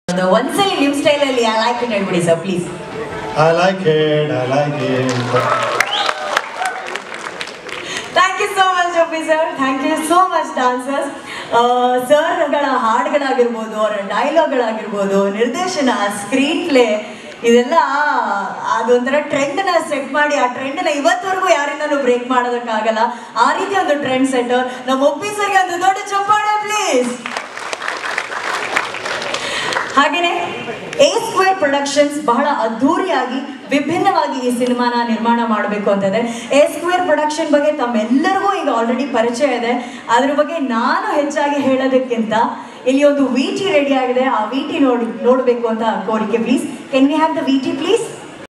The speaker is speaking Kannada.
ಅದು ಒಂದ್ಸಲಿ ನಿಮ್ ಸ್ಟೈಲ್ ಅಲ್ಲಿ ಐ ಲೈಕ್ ಇಟ್ ಹೇಳ್ಬಿಡಿ sir please I like it, I like it. Thank you so much ಜೊಪಿ sir thank you so much dancers ಸರ್ಗಳ ಹಾಡುಗಳಾಗಿರ್ಬೋದು ಅವರ ಡೈಲಾಗ್ಗಳಾಗಿರ್ಬೋದು ನಿರ್ದೇಶನ ಸ್ಕ್ರೀನ್ ಪ್ಲೇ ಇದೆಲ್ಲ ಅದೊಂಥರ ಟ್ರೆಂಡ್ನ ಸೆಟ್ ಮಾಡಿ ಆ ಟ್ರೆಂಡ್ನ ಇವತ್ತವರೆಗೂ ಯಾರಿಂದಲೂ ಬ್ರೇಕ್ ಮಾಡೋದಕ್ಕಾಗಲ್ಲ ಆ ರೀತಿ ಒಂದು ಟ್ರೆಂಡ್ ಸೆಟ್ಟರ್ ನಮ್ಮ ಒಪ್ಪಿ ಸರ್ಗೆ ಒಂದು ದೊಡ್ಡ ಚಪ್ಪಾಳೆ ಪ್ಲೀಸ್ ಹಾಗೇನೆ ಎ ಸ್ಕ್ವೇರ್ ಪ್ರೊಡಕ್ಷನ್ಸ್ ಬಹಳ ಅದ್ಧೂರಿಯಾಗಿ ವಿಭಿನ್ನವಾಗಿ ಈ ಸಿನಿಮಾನ ನಿರ್ಮಾಣ ಮಾಡಬೇಕು ಅಂತಂದ್ರೆ ಎ ಸ್ಕ್ವೇರ್ ಪ್ರೊಡಕ್ಷನ್ ಬಗ್ಗೆ ತಮ್ಮೆಲ್ಲರಿಗೂ ಈಗ ಆಲ್ರೆಡಿ ಪರಿಚಯ ಇದೆ ಅದ್ರ ಬಗ್ಗೆ ನಾನು ಹೆಚ್ಚಾಗಿ ಹೇಳೋದಕ್ಕಿಂತ ಇಲ್ಲಿ ಒಂದು ವಿ ಟಿ ರೆಡಿ ಆಗಿದೆ ಆ ವಿ ಟಿ ನೋಡಿ ನೋಡಬೇಕು ಅಂತ ಕೋರಿಕೆ please can we have the V T please